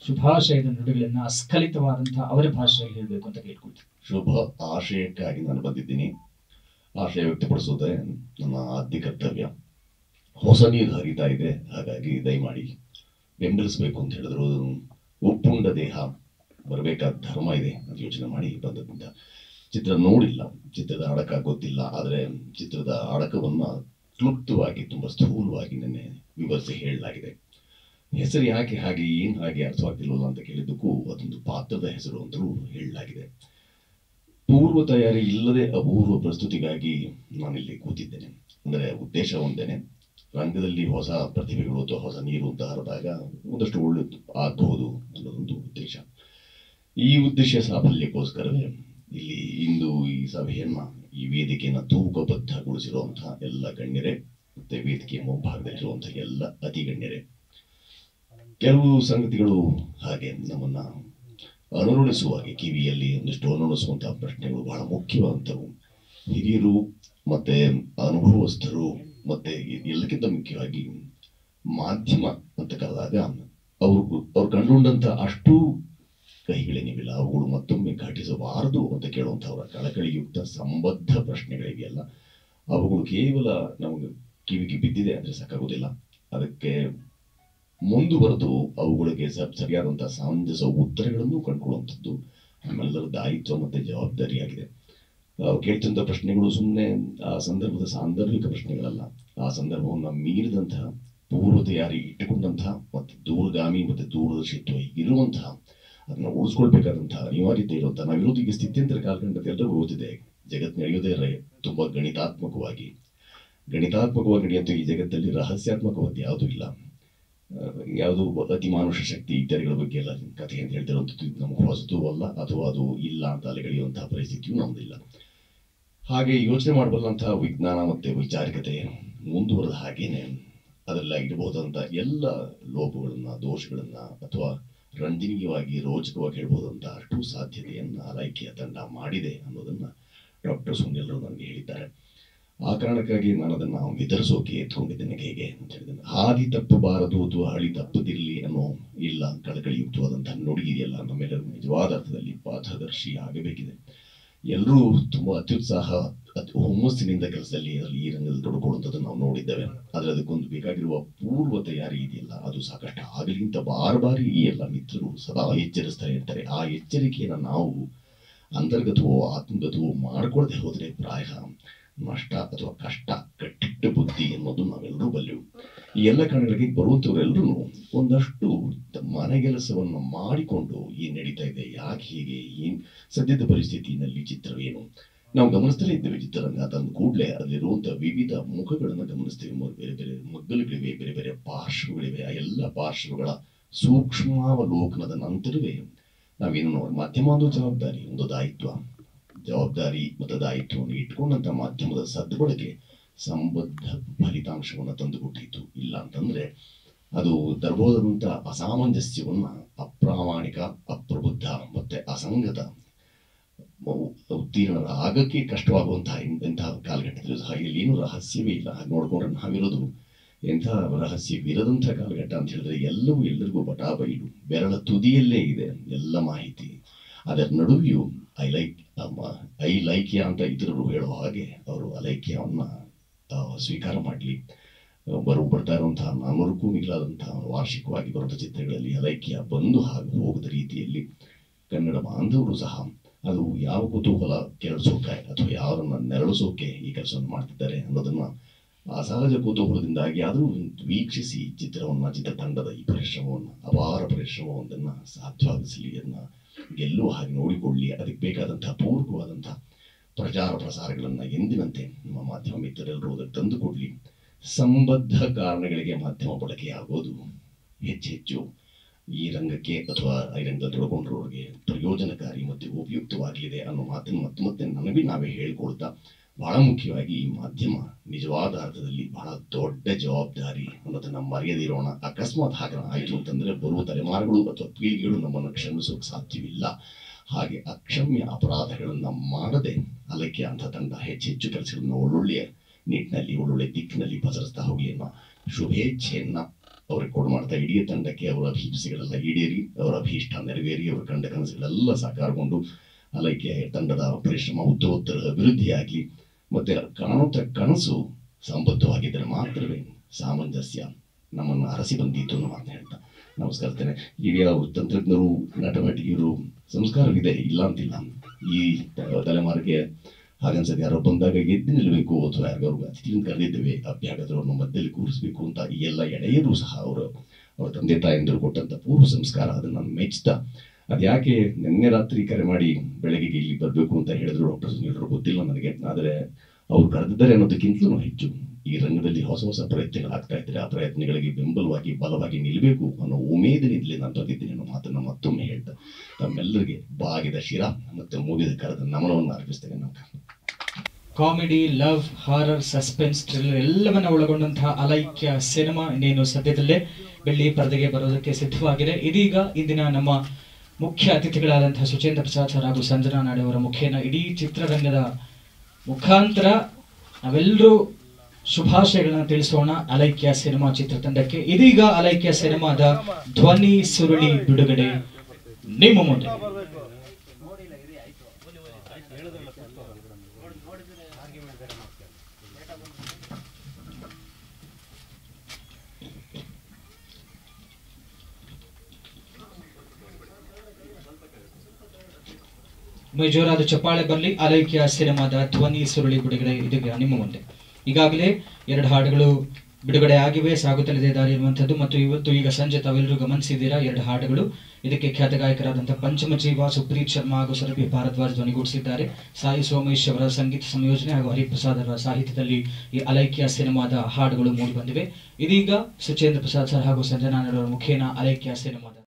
ಶುಭಾಶಯದ ನುಡಿಗಳನ್ನ ಅಸ್ಖಲಿತವಾದಂತಹ ಅವರ ಭಾಷೆಯಲ್ಲಿ ಹೇಳಬೇಕು ಅಂತ ಕೇಳ್ಕೊಳ್ತೀನಿ ಶುಭ ಆಶಯಕ್ಕಾಗಿ ನಾನು ಬಂದಿದ್ದೀನಿ ಆಶಯ ವ್ಯಕ್ತಪಡಿಸೋದೇ ನನ್ನ ಆದ್ಯ ಕರ್ತವ್ಯ ಹೊಸ ನೀರು ಹರಿತಾ ಇದೆ ಹಾಗಾಗಿ ದಯಮಾಡಿ ಬೆಂಬಲಿಸಬೇಕು ಅಂತ ಹೇಳಿದ್ರು ಒಪ್ಪುಂಡ ದೇಹ ಬರಬೇಕಾದ ಧರ್ಮ ಇದೆ ಅಂತ ಯೋಚನೆ ಮಾಡಿ ಬಂದದ್ದಿಂದ ಚಿತ್ರ ನೋಡಿಲ್ಲ ಚಿತ್ರದ ಅಡಕ ಗೊತ್ತಿಲ್ಲ ಆದರೆ ಚಿತ್ರದ ಅಡಕವನ್ನ ಕ್ಲುಪ್ತವಾಗಿ ತುಂಬ ಸ್ಥೂಲವಾಗಿ ನೆನ್ನೆ ವಿವರಿಸಿ ಹೇಳಲಾಗಿದೆ ಹೆಸರು ಯಾಕೆ ಹಾಗೆ ಏನು ಹಾಗೆ ಅರ್ಥವಾಗ್ತಿಲ್ವಲ್ಲ ಅಂತ ಕೇಳಿದ್ದಕ್ಕೂ ಅದೊಂದು ಪಾತ್ರದ ಹೆಸರು ಅಂತಲೂ ಹೇಳಲಾಗಿದೆ ಪೂರ್ವ ತಯಾರಿ ಇಲ್ಲದೆ ಅಪೂರ್ವ ಪ್ರಸ್ತುತಿಗಾಗಿ ನಾನಿಲ್ಲಿ ಕೂತಿದ್ದೇನೆ ಅಂದರೆ ಉದ್ದೇಶ ಒಂದೇನೆ ರಂಗದಲ್ಲಿ ಹೊಸ ಪ್ರತಿಭೆಗಳು ಅಥವಾ ಹೊಸ ನೀರು ಅಂತ ಹರಿದಾಗ ಒಂದಷ್ಟು ಒಳ್ಳೆದು ಆಗಬಹುದು ಅನ್ನೋದೊಂದು ಉದ್ದೇಶ ಈ ಉದ್ದೇಶ ಸಾಫಲ್ಯಕ್ಕೋಸ್ಕರವೇ ಇಲ್ಲಿ ಇಂದು ಈ ಸಭೆಯನ್ನ ಈ ವೇದಿಕೆಯನ್ನ ತೂಕಬದ್ಧಗೊಳಿಸಿರುವಂತಹ ಎಲ್ಲ ಗಣ್ಯರೇ ಮತ್ತೆ ವೇದಿಕೆಯ ಮುಂಭಾಗದಲ್ಲಿರುವಂತಹ ಎಲ್ಲ ಅತಿ ಗಣ್ಯರೇ ಕೆಲವು ಸಂಗತಿಗಳು ಹಾಗೆ ನಮ್ಮನ್ನ ಅನುರುಣಿಸುವಾಗೆ ಕಿವಿಯಲ್ಲಿ ಒಂದಿಷ್ಟು ಅನುರುಣಿಸುವಂತಹ ಪ್ರಶ್ನೆಗಳು ಬಹಳ ಮುಖ್ಯವಾದಂಥವು ಹಿರಿಯರು ಮತ್ತೆ ಅನುಭವಸ್ಥರು ಮತ್ತೆ ಎಲ್ಲಕ್ಕಿಂತ ಮುಖ್ಯವಾಗಿ ಮಾಧ್ಯಮ ಅಂತ ಕರೆದಾಗ ಅವರು ಅವ್ರು ಕಂಡುಕೊಂಡಂತ ಅಷ್ಟು ಕೈಗಳೇನಿವಿಲ್ಲ ಅವುಗಳು ಮತ್ತೊಮ್ಮೆ ಘಟಿಸಬಾರದು ಅಂತ ಕೇಳುವಂಥವರ ಕಳಕಳಿಯುಕ್ತ ಸಂಬದ್ಧ ಪ್ರಶ್ನೆಗಳಿವೆಯಲ್ಲ ಅವುಗಳು ಕೇವಲ ನಮಗೆ ಕಿವಿಗೆ ಬಿದ್ದಿದೆ ಅಂದ್ರೆ ಸಾಕಾಗೋದಿಲ್ಲ ಅದಕ್ಕೆ ಮುಂದುವರೆದು ಅವುಗಳಿಗೆ ಸ- ಸರಿಯಾದಂತಹ ಸಮಂಜಸ ಉತ್ತರಗಳನ್ನು ಕಂಡುಕೊಳ್ಳುವಂಥದ್ದು ನಮ್ಮೆಲ್ಲರ ದಾಯಿತ್ವ ಮತ್ತೆ ಜವಾಬ್ದಾರಿಯಾಗಿದೆ ನಾವು ಕೇಳ್ತಿದ್ದ ಪ್ರಶ್ನೆಗಳು ಸುಮ್ಮನೆ ಆ ಸಂದರ್ಭದ ಸಾಂದರ್ಭಿಕ ಪ್ರಶ್ನೆಗಳಲ್ಲ ಆ ಸಂದರ್ಭವನ್ನು ಮೀರಿದಂತಹ ಪೂರ್ವ ತಯಾರಿ ಇಟ್ಟುಕೊಂಡಂತಹ ಮತ್ತು ದೂರಗಾಮಿ ಮತ್ತೆ ದೂರದರ್ಶಿತ್ವ ಇರುವಂತಹ ಅದನ್ನ ಉಳಿಸ್ಕೊಳ್ಬೇಕಾದಂತಹ ಅನಿವಾರ್ಯತೆ ಇರುವಂತಹ ನಾವಿರೋದು ಈಗ ಸ್ಥಿತ್ಯಂತರ ಕಾಲಖಂಡದ ಎಲ್ಲರಿಗೂ ಗೊತ್ತಿದೆ ಜಗತ್ತು ನಡೆಯೋದೇ ರೇ ತುಂಬಾ ಗಣಿತಾತ್ಮಕವಾಗಿ ಗಣಿತಾತ್ಮಕವಾಗಿ ನಡೆಯುವಂಥ ಈ ಜಗತ್ತಲ್ಲಿ ರಹಸ್ಯಾತ್ಮಕವಾದ ಯಾವುದೂ ಇಲ್ಲ ಆ, ಯಾವುದು ಅತಿ ಮಾನುಷ ಶಕ್ತಿ ಇತ್ಯಾದಿಗಳ ಬಗ್ಗೆ ಎಲ್ಲ ಕಥೆ ಅಂತ ಹೇಳ್ತಿರುವಂಥದ್ದು ಇದು ನಮಗೆ ಹೊಸತು ಅಲ್ಲ ಅಥವಾ ಅದು ಇಲ್ಲ ಅಂತ ಅಲೆಗಳೆಯುವಂತಹ ಪರಿಸ್ಥಿತಿಯೂ ನಮ್ದಿಲ್ಲ ಹಾಗೆ ಯೋಚನೆ ಮಾಡಬಲ್ಲಂತಹ ವಿಜ್ಞಾನ ಮತ್ತೆ ವೈಚಾರಿಕತೆ ಮುಂದುವರೆದ ಹಾಗೇನೆ ಅದೆಲ್ಲ ಇಡಬಹುದಂತ ಎಲ್ಲ ಲೋಪಗಳನ್ನ ದೋಷಗಳನ್ನ ಅಥವಾ ರಂಜನೀಯವಾಗಿ ರೋಚಕವಾಗಿ ಹೇಳ್ಬೋದಂತ ಅಷ್ಟು ಸಾಧ್ಯತೆಯನ್ನ ಆರೈಕೆಯ ತಂಡ ಮಾಡಿದೆ ಅನ್ನೋದನ್ನ ಡಾಕ್ಟರ್ ಸುನಿಲ್ರು ನನಗೆ ಹೇಳಿದ್ದಾರೆ ಆ ಕಾರಣಕ್ಕಾಗಿ ನಾನು ಅದನ್ನ ವಿತರಿಸೋಕೆ ಎತ್ಕೊಂಡಿದ್ದೇನೆ ಹೇಗೆ ಅಂತ ಹೇಳಿದ್ದೇನೆ ಹಾದಿ ತಪ್ಪಬಾರದು ಅಥವಾ ಹಳಿ ತಪ್ಪದಿರಲಿ ಅನ್ನೋ ಇಲ್ಲ ಕಳಕಳಿಯುಕ್ತವಾದಂತಹ ನುಡಿ ಇದೆಯಲ್ಲ ನಮ್ಮೆಲ್ಲರಿಗೂ ನಿಜವಾದ ಅರ್ಥದಲ್ಲಿ ಪಾಥದರ್ಶಿ ಆಗಬೇಕಿದೆ ಎಲ್ಲರೂ ತುಂಬಾ ಅತ್ಯುತ್ಸಾಹ ಅತ್- ಹುಮ್ಮಸ್ಸಿನಿಂದ ಕೆಲಸದಲ್ಲಿ ಅದರಲ್ಲಿ ಈ ರಂಗದಲ್ಲಿ ತೊಡಕೊಳ್ಳುವಂಥದ್ದನ್ನು ನಾವು ನೋಡಿದ್ದೇವೆ ಆದ್ರೆ ಅದಕ್ಕೊಂದು ಬೇಕಾಗಿರುವ ಪೂರ್ವ ತಯಾರಿ ಇದೆಯಲ್ಲ ಅದು ಸಾಕಷ್ಟು ಆಗಲಿ ಅಂತ ಬಾರ್ ಬಾರಿ ಈ ಎಲ್ಲ ಮಿತ್ರರು ಸದಾ ಎಚ್ಚರಿಸ್ತಾ ಇರ್ತಾರೆ ಆ ಎಚ್ಚರಿಕೆಯನ್ನು ನಾವು ಅಂತರ್ಗತವೋ ಆತ್ಮಗತವೋ ಮಾಡ್ಕೊಳ್ದೆ ಹೋದ್ರೆ ಪ್ರಾಯ ನಷ್ಟ ಅಥವಾ ಕಷ್ಟ ಕಟ್ಟಿಟ್ಟ ಬುದ್ಧಿ ಅನ್ನೋದು ನಾವೆಲ್ಲರೂ ಬಲ್ಲೆವು ಈ ಎಲ್ಲ ಕಾರಣಗಳಿಗೆ ಬರುವಂಥವರೆಲ್ಲರೂ ಒಂದಷ್ಟು ತ- ಮನೆಗೆಲಸವನ್ನು ಮಾಡಿಕೊಂಡು ಏನ್ ನಡೀತಾ ಇದೆ ಯಾಕೆ ಹೀಗೆ ಏನ್ ಸದ್ಯದ ಪರಿಸ್ಥಿತಿನಲ್ಲಿ ಚಿತ್ರವೇನು ನಾವು ಗಮನಿಸ್ತಲೇ ಇದ್ದೇವೆ ಚಿತ್ರರಂಗ ತಂದ ಕೂಡಲೇ ಅಲ್ಲಿರುವಂತಹ ವಿವಿಧ ಮುಖಗಳನ್ನು ಗಮನಿಸ್ತೇವೆ ಮ- ಬೇರೆ ಬೇರೆ ಮಗ್ಗಲುಗಳಿವೆ ಬೇರೆ ಬೇರೆ ಪಾರ್ಶ್ವಗಳಿವೆ ಆ ಎಲ್ಲ ಪಾರ್ಶ್ವಗಳ ಸೂಕ್ಷ್ಮಾವಲೋಕನದ ನಂತರವೇ ನಾವೇನು ನೋಡಿ ಮಾಧ್ಯಮ ಒಂದು ಜವಾಬ್ದಾರಿ ಒಂದು ದಾಯಿತ್ವ ಜವಾಬ್ದಾರಿ ಮತ್ತು ದಾಯಿತ್ವವನ್ನು ಇಟ್ಕೊಂಡಂತ ಮಾಧ್ಯಮದ ಸದ್ಬಳಕೆ ಸಂಬದ್ಧ ಫಲಿತಾಂಶವನ್ನು ತಂದುಕೊಟ್ಟಿತ್ತು ಇಲ್ಲ ಅಂತಂದ್ರೆ ಅದು ತರಬಹುದಂತ ಅಸಾಮಂಜಸ್ಯವನ್ನ ಅಪ್ರಾಮಾಣಿಕ ಅಪ್ರಬುದ್ಧ ಮತ್ತೆ ಅಸಂಗತ ಉ- ಉತ್ತೀರ್ಣರ ಆಗಕ್ಕೆ ಕಷ್ಟವಾಗುವಂತಹ ಇನ್- ಇಂತಹ ಕಾಲಘಟ್ಟದಲ್ಲಿ ಸಹ ಇಲ್ಲಿ ಏನು ರಹಸ್ಯವೇ ಇಲ್ಲ ಹಾಗೆ ನೋಡ್ಕೊಂಡ್ರೆ ನಾವಿರೋದು ಎಂಥ ರಹಸ್ಯವಿರದಂಥ ಕಾಲಘಟ್ಟ ಅಂತ ಹೇಳಿದ್ರೆ ಎಲ್ಲವೂ ಎಲ್ಲರಿಗೂ ಬಟಾಬೈಲು ಬೆರಳ ತುದಿಯಲ್ಲೇ ಇದೆ ಎಲ್ಲ ಮಾಹಿತಿ ಅದರ ನಡುವೆಯೂ ಐ ಲೈಕ್ ಐ ಲೈಕ್ಯ ಅಂತ ಇತರರು ಹೇಳೋ ಹಾಗೆ ಅವರು ಅಲೈಕ್ಯವನ್ನ ಆ, ಸ್ವೀಕಾರ ಮಾಡಲಿ ಬರು ಬರ್ತಾ ಇರುವಂತಹ ನಾನ್ನೂರಕ್ಕೂ ಮಿಗಿಲಾದಂತಹ ವಾರ್ಷಿಕವಾಗಿ ಬರುವಂತಹ ಚಿತ್ರಗಳಲ್ಲಿ ಅಲೈಕ್ಯ ಬಂದು ಹಾಗೆ ಹೋಗದ ರೀತಿಯಲ್ಲಿ ಕನ್ನಡ ಬಾಂಧವರು ಸಹ ಅದು ಯಾವ ಕುತೂಹಲ ಕೆರಳಿಸೋಕೆ ಅಥವಾ ಯಾರನ್ನ ನೆರಳಿಸೋಕೆ ಈ ಕೆಲಸವನ್ನು ಮಾಡ್ತಿದ್ದಾರೆ ಅನ್ನೋದನ್ನ ಅಸಹಜ ಕುತೂಹಲದಿಂದಾಗಿ ಆದರೂ ವೀಕ್ಷಿಸಿ ಚಿತ್ರವನ್ನ ಚಿತ್ರತಂಡದ ಈ ಪರಿಶ್ರಮವನ್ನ ಅಪಾರ ಪರಿಶ್ರಮವೊಂದನ್ನ ಸಾಧ್ಯವಾಗಿಸಲಿ ಅದನ್ನ ಗೆಲ್ಲುವ ಹಾಗೆ ನೋಡಿಕೊಳ್ಳಿ ಅದಕ್ಕೆ ಬೇಕಾದಂತಹ ಪೂರಕವಾದಂತಹ ಪ್ರಚಾರ ಪ್ರಸಾರಗಳನ್ನ ಎಂದಿನಂತೆ ನಮ್ಮ ಮಾಧ್ಯಮ ಮಿತ್ರರೆಲ್ಲರೂ ಅದಕ್ಕೆ ತಂದುಕೊಡ್ಲಿ ಸಂಬದ್ಧ ಕಾರಣಗಳಿಗೆ ಮಾಧ್ಯಮ ಬಳಕೆಯಾಗೋದು ಹೆಚ್ಚೆಚ್ಚು ಈ ರಂಗಕ್ಕೆ ಅಥವಾ ಈ ರಂಗದಲ್ಲಿ ತೊಡಗೊಂಡಿರೋರಿಗೆ ಪ್ರಯೋಜನಕಾರಿ ಮತ್ತು ಉಪಯುಕ್ತವಾಗಲಿದೆ ಅನ್ನೋ ಮಾತನ್ನು ಮತ್ತೆ ಮತ್ತೆ ನನಗೆ ನಾವೇ ಹೇಳ್ಕೊಳ್ತಾ ಬಹಳ ಮುಖ್ಯವಾಗಿ ಈ ಮಾಧ್ಯಮ ನಿಜವಾದ ಅರ್ಥದಲ್ಲಿ ಬಹಳ ದೊಡ್ಡ ಜವಾಬ್ದಾರಿ ಅನ್ನೋದನ್ನ ಮರೆಯದಿರೋಣ ಅಕಸ್ಮಾತ್ ಹಾಗೆ ಆಯಿತು ಅಂತಂದ್ರೆ ಬರುವ ತಲೆಮಾರುಗಳು ಅಥವಾ ಪೀಳಿಗೆಗಳು ನಮ್ಮನ್ನು ಕ್ಷಮಿಸೋಕೆ ಸಾಧ್ಯವಿಲ್ಲ ಹಾಗೆ ಅಕ್ಷಮ್ಯ ಅಪರಾಧಗಳನ್ನ ಮಾಡದೆ ಅಲಕ್ಕೆ ಅಂತ ತಂಡ ಹೆಚ್ಚೆಚ್ಚು ಕೆಲಸಗಳನ್ನ ಒಳ್ಳೊಳ್ಳೆಯ ನಿಟ್ಟಿನಲ್ಲಿ ಒಳ್ಳೊಳ್ಳೆ ದಿಕ್ಕಿನಲ್ಲಿ ಪಸರಿಸ್ತಾ ಹೋಗಿ ಅನ್ನೋ ಶುಭೇಚ್ಛೆಯನ್ನ ಅವ್ರಿಗೆ ಕೊಡು ಮಾಡ್ತಾ ಇಡೀ ತಂಡಕ್ಕೆ ಅವರ ಅಭಿಪ್ಸಿಗಳೆಲ್ಲ ಈಡೇರಿ ಅವರ ಅಭೀಷ್ಟ ನೆರವೇರಿ ಅವರ ಕಂಡ ಕನಸುಗಳೆಲ್ಲ ಸಾಕಾರಗೊಂಡು ಅಲೈಕೆ ತಂಡದ ಪರಿಶ್ರಮ ಉತ್ತರೋತ್ತರ ಅಭಿವೃದ್ಧಿಯಾಗಲಿ ಮತ್ತೆ ಕಾಣುತ್ತ ಕನಸು ಸಂಬದ್ಧವಾಗಿದ್ದರೆ ಮಾತ್ರವೇ ಸಾಮಂಜಸ್ಯ ನಮ್ಮನ್ನು ಅರಸಿ ಬಂದೀತು ಅನ್ನೋ ಮಾತನ್ನ ಹೇಳ್ತಾ ನಮಸ್ಕರಿಸ್ತೇನೆ ಈಗ ತಂತ್ರಜ್ಞರು ನಟನಟಿಗರು ಸಂಸ್ಕಾರವಿದೆ ಇಲ್ಲ ಅಂತಿಲ್ಲ ಈ ತ- ತಲೆಮಾರಿಗೆ ಹಾಗನ್ಸದೆ ಯಾರೋ ಬಂದಾಗ ಎದ್ದು ನಿಲ್ಲಬೇಕು ಅಥವಾ ಯಾರಿಗಾರು ಅತಿಥಿಯನ್ನು ಕರೆದಿದ್ದೇವೆ ಅಭ್ಯಾಗತರನ್ನು ಮಧ್ಯದಲ್ಲಿ ಕೂರಿಸಬೇಕು ಅಂತ ಈ ಎಲ್ಲ ಎಳೆಯರು ಸಹ ಅವರು ಅವರ ತಂದೆ ತಾಯಂದಿರು ಕೊಟ್ಟಂತ ಪೂರ್ವ ಸಂಸ್ಕಾರ ಅದನ್ನು ನಾನು ಮೆಚ್ಚುತ್ತಾ ಅದ್ಯಾಕೆ ನಿನ್ನೆ ರಾತ್ರಿ ಕರೆ ಮಾಡಿ ಬೆಳಗ್ಗೆ ಇಲ್ಲಿ ಬರಬೇಕು ಅಂತ ಹೇಳಿದ್ರು ಡಾಕ್ಟರ್ ಸುನೀಲ್ರು ಗೊತ್ತಿಲ್ಲ ನನಗೆ ಆದರೆ ಅವ್ರು ಕರೆದಿದ್ದಾರೆ ಅನ್ನೋದಕ್ಕಿಂತಲೂ ಹೆಚ್ಚು ಈ ರಂಗದಲ್ಲಿ ಹೊಸ ಹೊಸ ಪ್ರಯತ್ನಗಳಾಗ್ತಾ ಇದ್ದಾರೆ ಆ ಪ್ರಯತ್ನಗಳಿಗೆ ಬೆಂಬಲವಾಗಿ ಬಲವಾಗಿ ನಿಲ್ಲಬೇಕು ಅನ್ನೋ ಉಮೇದಿನಿಂದಲೇ ನಾನು ಬಂದಿದ್ದೀನಿ ಅನ್ನೋ ಮಾತನ್ನ ಮತ್ತೊಮ್ಮೆ ಹೇಳ್ತಾ ತಮ್ಮೆಲ್ಲರಿಗೆ ಬಾಗಿದ ಶಿರ ಮತ್ತೆ ಮುಗಿದ ಕರೆದ ನಮನವನ್ನು ಅರ್ಪಿಸ್ತೇನೆ ನಾನು comedy love horror suspense thriller ಎಲ್ಲವನ್ನ ಒಳಗೊಂಡಂತಹ ಅಲೈಕ್ಯ ಸಿನಿಮಾ ಇನ್ನೇನು ಸದ್ಯದಲ್ಲೇ ಬೆಳ್ಳಿ ಪರದೆಗೆ ಬರೋದಕ್ಕೆ ಸಿದ್ಧವಾಗಿದೆ ಇದೀಗ ಇಂದಿನ ನಮ್ಮ ಮುಖ್ಯ ಅತಿಥಿಗಳಾದಂತಹ ಸುಚೇಂದ್ರ ಪ್ರಸಾದ್ ಸರ್ ಹಾಗೂ ಸಂಜನಾ ನಾಡೆ ಅವರ ಮುಖೇನ ಇಡೀ ಚಿತ್ರರಂಗದ ಮುಖಾಂತರ ನಾವೆಲ್ಲರೂ ಶುಭಾಶಯಗಳನ್ನ ತಿಳಿಸೋಣ ಅಲೈಕ್ಯ ಸಿನಿಮಾ ಚಿತ್ರತಂಡಕ್ಕೆ ಇದೀಗ ಅಲೈಕ್ಯ ಸಿನಿಮಾದ ಧ್ವನಿ ಸುರುಳಿ ಬಿಡುಗಡೆ ನಿಮ್ಮ ಮುಂದೆ ಒಮ್ಮೆ ಜೋರಾದ ಚಪ್ಪಾಳೆ ಬರಲಿ ಅಲೈಕ್ಯ ಸಿನಿಮಾದ ಧ್ವನಿ ಸುರುಳಿ ಬಿಡುಗಡೆ ಇದೀಗ ನಿಮ್ಮ ಮುಂದೆ ಈಗಾಗಲೇ ಎರಡು ಹಾಡುಗಳು ಬಿಡುಗಡೆ ಆಗಿವೆ ಸಾಗುತ್ತಲಿದೆ ದಾರಿ ಇರುವಂಥದ್ದು ಮತ್ತು ಇವತ್ತು ಈಗ ಸಂಜೆ ತಾವೆಲ್ಲರೂ ಗಮನಿಸಿದ್ದೀರಾ ಎರಡು ಹಾಡುಗಳು ಇದಕ್ಕೆ ಖ್ಯಾತ ಗಾಯಕರಾದಂತಹ ಪಂಚಮಜೀವ ಸುಪ್ರೀತ್ ಶರ್ಮಾ ಹಾಗೂ ಸುರಭಿ ಭಾರದ್ವಾಜ್ ಧ್ವನಿಗೂಡಿಸಿದ್ದಾರೆ ಸಾಯಿ ಸೋಮೇಶ್ ಅವರ ಸಂಗೀತ ಸಂಯೋಜನೆ ಹಾಗೂ ಹರಿಪ್ರಸಾದ್ ಅವರ ಸಾಹಿತ್ಯದಲ್ಲಿ ಈ ಅಲೈಕ್ಯ ಸಿನಿಮಾದ ಹಾಡುಗಳು ಮೂಡಿಬಂದಿವೆ ಇದೀಗ ಸುಚೇಂದ್ರ ಪ್ರಸಾದ್ ಸರ್ ಹಾಗೂ ಸಂಜನಾ ಅವರ ಮುಖೇನ ಅಲೈಕ್ಯ ಸಿನಿಮಾದ